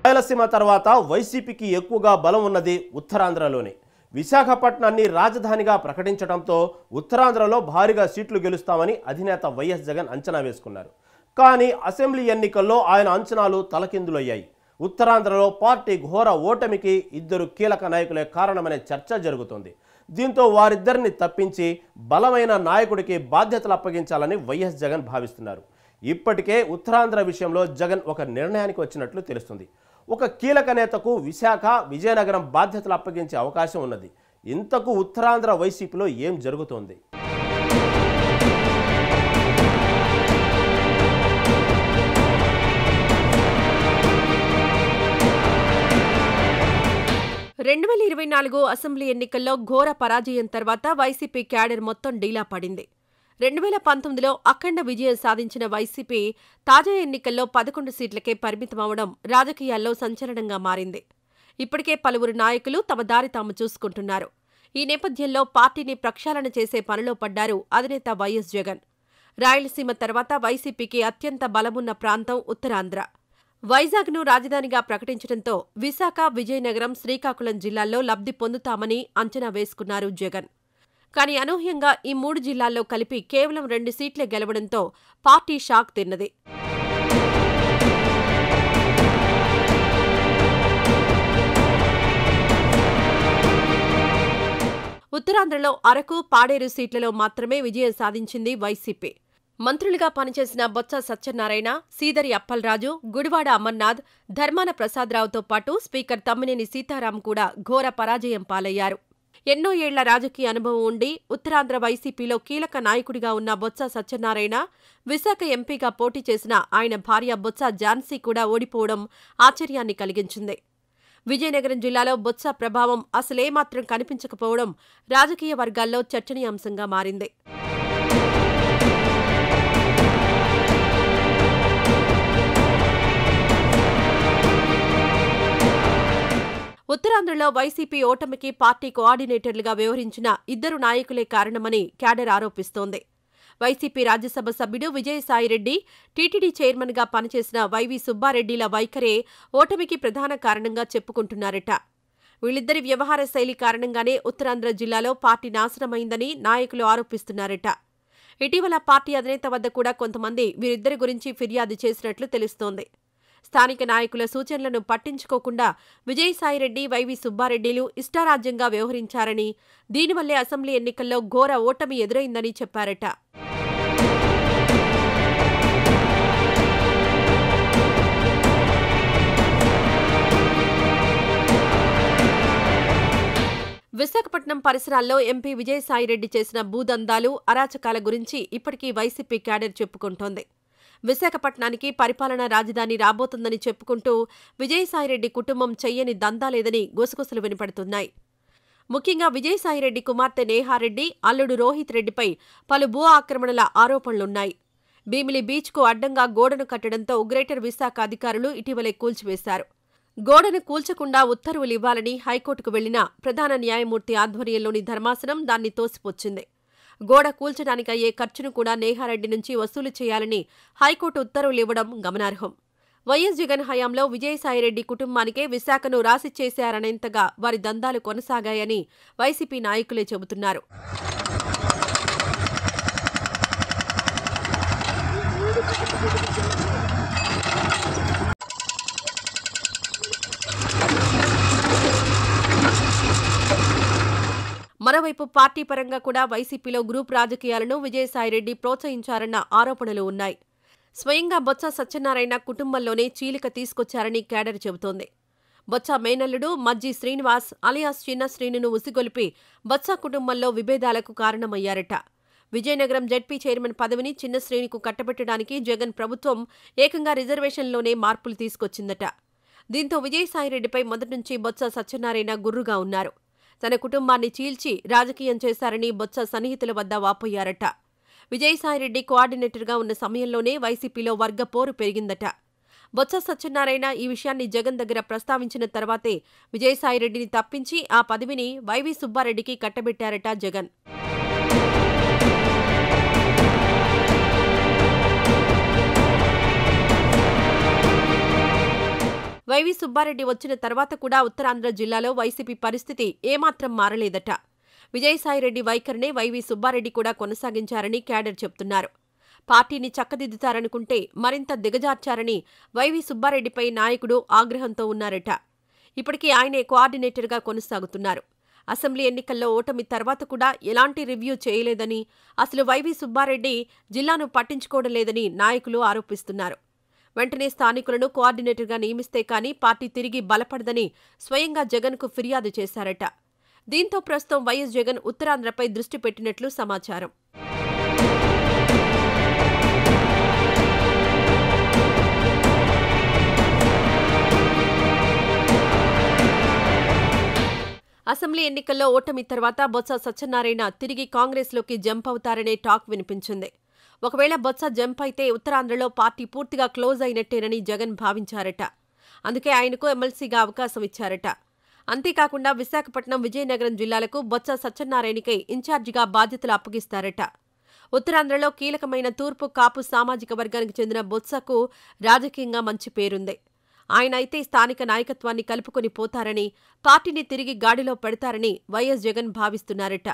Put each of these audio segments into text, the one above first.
రాయలసీమ తర్వాత వైసీపీకి ఎక్కువగా బలం ఉన్నది ఉత్తరాంధ్రలోనే విశాఖపట్నాన్ని రాజధానిగా ప్రకటించడంతో ఉత్తరాంధ్రలో భారీగా సీట్లు గెలుస్తామని అధినేత వైఎస్ జగన్ అంచనా వేసుకున్నారు కానీ అసెంబ్లీ ఎన్నికల్లో ఆయన అంచనాలు తలకిందులయ్యాయి ఉత్తరాంధ్రలో పార్టీ ఘోర ఓటమికి ఇద్దరు కీలక నాయకులే కారణమనే చర్చ జరుగుతోంది దీంతో వారిద్దరిని తప్పించి బలమైన నాయకుడికి బాధ్యతలు అప్పగించాలని వైఎస్ జగన్ భావిస్తున్నారు ఇప్పటికే ఉత్తరాంధ్ర విషయంలో జగన్ ఒక నిర్ణయానికి వచ్చినట్లు తెలుస్తుంది ఒక కీలక నేతకు విశాఖ విజయనగరం బాధ్యతలు అప్పగించే అవకాశం ఉన్నది ఇంతకు ఉత్తరాంధ్ర వైసీపీలో ఏం జరుగుతోంది రెండు వేల ఇరవై నాలుగు అసెంబ్లీ ఎన్నికల్లో ఘోర పరాజయం తర్వాత వైసీపీ క్యాడర్ మొత్తం డీలా పడింది రెండు వేల పంతొమ్మిదిలో అఖండ విజయం సాధించిన వైసీపీ తాజా ఎన్నికల్లో పదకొండు సీట్లకే పరిమితమవడం రాజకీయాల్లో సంచలనంగా మారింది ఇప్పటికే పలువురు నాయకులు తమ దారి తాము చూసుకుంటున్నారు ఈ నేపథ్యంలో పార్టీని ప్రక్షాళన చేసే పనిలో పడ్డారు అధినేత వైఎస్ జగన్ రాయలసీమ తర్వాత వైసీపీకి అత్యంత బలమున్న ప్రాంతం ఉత్తరాంధ్ర వైజాగ్ను రాజధానిగా ప్రకటించడంతో విశాఖ విజయనగరం శ్రీకాకుళం జిల్లాల్లో లబ్ధి పొందుతామని అంచనా వేసుకున్నారు జగన్ కానీ అనూహ్యంగా ఈ మూడు జిల్లాల్లో కలిపి కేవలం రెండు సీట్లే గెలవడంతో పార్టీ షాక్ తిన్నది ఉత్తరాంధ్రలో అరకు పాడేరు సీట్లలో మాత్రమే విజయం సాధించింది వైసీపీ మంత్రులుగా పనిచేసిన బొత్స సత్యనారాయణ సీదరి అప్పలరాజు గుడివాడ అమర్నాథ్ ధర్మాన ప్రసాదరావుతో పాటు స్పీకర్ తమ్మినేని సీతారాం కూడా ఘోర పరాజయం పాలయ్యారు ఎన్నో ఏళ్ల రాజకీయ అనుభవం ఉండి ఉత్తరాంధ్ర వైసీపీలో కీలక నాయకుడిగా ఉన్న బొత్స సత్యనారాయణ విశాఖ ఎంపీగా పోటీ చేసిన ఆయన భార్య బొత్స ఝాన్సీ కూడా ఓడిపోవడం ఆశ్చర్యాన్ని కలిగించింది విజయనగరం జిల్లాలో బొత్స ప్రభావం అసలేమాత్రం కనిపించకపోవడం రాజకీయ వర్గాల్లో చర్చనీయాంశంగా మారింది ఉత్తరాంధ్రలో వైసీపీ ఓటమికి పార్టీ కోఆర్డినేటర్లుగా వ్యవహరించిన ఇద్దరు నాయకులే కారణమని క్యాడర్ ఆరోపిస్తోంది వైసీపీ రాజ్యసభ సభ్యుడు విజయసాయిరెడ్డి టీటీడీ చైర్మన్గా పనిచేసిన వైవి సుబ్బారెడ్డిల వైఖరే ఓటమికి ప్రధాన కారణంగా చెప్పుకుంటున్నారట వీళ్ళిద్దరి వ్యవహార శైలి కారణంగానే ఉత్తరాంధ్ర జిల్లాలో పార్టీ నాశనమైందని నాయకులు ఆరోపిస్తున్నారట ఇటీవల పార్టీ అధినేత వద్ద కూడా కొంతమంది వీరిద్దరి గురించి ఫిర్యాదు చేసినట్లు తెలుస్తోంది స్థానిక నాయకుల సూచనలను పట్టించుకోకుండా విజయసాయిరెడ్డి వైవి సుబ్బారెడ్డిలు ఇష్టారాజ్యంగా వ్యవహరించారని దీనివల్లే అసెంబ్లీ ఎన్నికల్లో ఘోర ఓటమి ఎదురైందని చెప్పారట విశాఖపట్నం పరిసరాల్లో ఎంపీ విజయసాయిరెడ్డి చేసిన భూదందాలు అరాచకాల గురించి ఇప్పటికీ వైసీపీ క్యాడర్ చెప్పుకుంటోంది విశాఖపట్నానికి పరిపాలనా రాజధాని రాబోతుందని చెప్పుకుంటూ విజయసాయిరెడ్డి కుటుంబం చెయ్యని దందాలేదని గుసగుసలు వినపడుతున్నాయి ముఖ్యంగా విజయసాయిరెడ్డి కుమార్తె నేహారెడ్డి అల్లుడు రోహిత్ రెడ్డిపై పలు భూ ఆక్రమణల ఆరోపణలున్నాయి భీమిలి బీచ్కు అడ్డంగా గోడను కట్టడంతో గ్రేటర్ విశాఖ అధికారులు ఇటీవలే కూల్చివేశారు గోడను కూల్చకుండా ఉత్తర్వులు ఇవ్వాలని హైకోర్టుకు వెళ్లిన ప్రధాన న్యాయమూర్తి ఆధ్వర్యంలోని ధర్మాసనం దాన్ని తోసిపుచ్చింది గోడ కూల్చడానికి అయ్యే ఖర్చును కూడా నేహారెడ్డి నుంచి వసూలు చేయాలని హైకోర్టు ఉత్తర్వులు ఇవ్వడం గమనార్హం వైఎస్ జగన్ హయాంలో విజయసాయిరెడ్డి కుటుంబానికే విశాఖను రాసిచ్చేశారనేంతగా వారి దందాలు కొనసాగాయని వైసీపీ నాయకులే చెబుతున్నారు మరోవైపు పార్టీ పరంగా కూడా వైసీపీలో గ్రూప్ రాజకీయాలను విజయసాయిరెడ్డి ప్రోత్సహించారన్న ఆరోపణలు ఉన్నాయి స్వయంగా బొత్స సత్యనారాయణ కుటుంబంలోనే చీలిక తీసుకొచ్చారని క్యాడర్ చెబుతోంది బొత్స మేనల్లుడు మజ్జి శ్రీనివాస్ అలియాస్ చిన్న శ్రీనును ఉసిగొలిపి బొత్స కుటుంబంలో విభేదాలకు కారణమయ్యారట విజయనగరం జడ్పీ చైర్మన్ పదవిని చిన్న శ్రీనికు కట్టబెట్టడానికి జగన్ ప్రభుత్వం ఏకంగా రిజర్వేషన్లోనే మార్పులు తీసుకొచ్చిందట దీంతో విజయసాయిరెడ్డిపై మొదటి నుంచి బొత్స సత్యనారాయణ గుర్రుగా ఉన్నారు తన కుటుంబాన్ని చీల్చి రాజకీయం చేశారని బొత్స సన్నిహితుల వద్ద వాపోయారట విజయసాయిరెడ్డి కోఆర్డినేటర్గా ఉన్న సమయంలోనే వైసీపీలో వర్గ పోరు పెరిగిందట బొత్స సత్యనారాయణ ఈ విషయాన్ని జగన్ దగ్గర ప్రస్తావించిన తర్వాతే విజయసాయిరెడ్డిని తప్పించి ఆ పదవిని వైవి సుబ్బారెడ్డికి కట్టబెట్టారట జగన్ వైవి సుబ్బారెడ్డి వచ్చిన తర్వాత కూడా ఉత్తరాంధ్ర జిల్లాలో వైసీపీ పరిస్థితి ఏమాత్రం మారలేదట విజయసాయిరెడ్డి వైఖరినే వైవి సుబ్బారెడ్డి కూడా కొనసాగించారని క్యాడర్ చెబుతున్నారు పార్టీని చక్కదిద్దుతారనుకుంటే మరింత దిగజార్చారని వైవి సుబ్బారెడ్డిపై నాయకుడు ఆగ్రహంతో ఉన్నారట ఇప్పటికీ ఆయనే కోఆర్డినేటర్గా కొనసాగుతున్నారు అసెంబ్లీ ఎన్నికల్లో ఓటమి తర్వాత కూడా ఎలాంటి రివ్యూ చేయలేదని అసలు వైవి సుబ్బారెడ్డి జిల్లాను పట్టించుకోవడం లేదని నాయకులు ఆరోపిస్తున్నారు వెంటనే స్థానికులను కోఆర్డినేటర్గా నియమిస్తే కానీ పార్టీ తిరిగి బలపడదని స్వయంగా జగన్కు ఫిర్యాదు చేశారట దీంతో ప్రస్తుతం వైఎస్ జగన్ ఉత్తరాంధ్రపై దృష్టి పెట్టినట్లు సమాచారం అసెంబ్లీ ఎన్నికల్లో ఓటమి తర్వాత బొత్స సత్యనారాయణ తిరిగి కాంగ్రెస్లోకి జంప్ అవుతారనే టాక్ వినిపించింది ఒకవేళ బొత్స జంప్ అయితే ఉత్తరాంధ్రలో పార్టీ పూర్తిగా క్లోజ్ అయినట్టేనని జగన్ భావించారట అందుకే ఆయనకు ఎమ్మెల్సీగా అవకాశం ఇచ్చారట అంతేకాకుండా విశాఖపట్నం విజయనగరం జిల్లాలకు బొత్స సత్యనారాయణకై ఇన్ఛార్జిగా బాధ్యతలు అప్పగిస్తారట ఉత్తరాంధ్రలో కీలకమైన తూర్పు కాపు సామాజిక వర్గానికి చెందిన బొత్సకు రాజకీయంగా మంచి పేరుంది ఆయన అయితే స్థానిక నాయకత్వాన్ని కలుపుకొని పోతారని పార్టీని తిరిగి గాడిలో పెడతారని వైఎస్ జగన్ భావిస్తున్నారట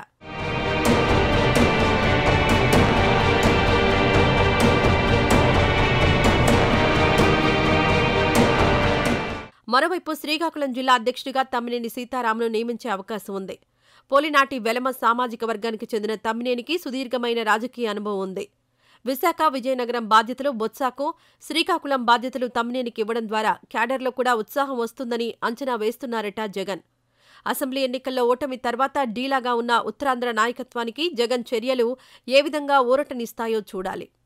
మరోవైపు శ్రీకాకుళం జిల్లా అధ్యక్షుడిగా తమ్మినేని సీతారామును నియమించే అవకాశం ఉంది పోలినాటి వెలమ సామాజిక వర్గానికి చెందిన తమ్మినేనికి సుదీర్ఘమైన రాజకీయ అనుభవం ఉంది విశాఖ విజయనగరం బాధ్యతలు బొత్సాకు శ్రీకాకుళం బాధ్యతలు తమ్మినేనికి ఇవ్వడం ద్వారా క్యాడర్లో కూడా ఉత్సాహం వస్తుందని అంచనా వేస్తున్నారట జగన్ అసెంబ్లీ ఎన్నికల్లో ఓటమి తర్వాత డీలాగా ఉన్న ఉత్తరాంధ్ర నాయకత్వానికి జగన్ చర్యలు ఏ విధంగా ఊరటనిస్తాయో చూడాలి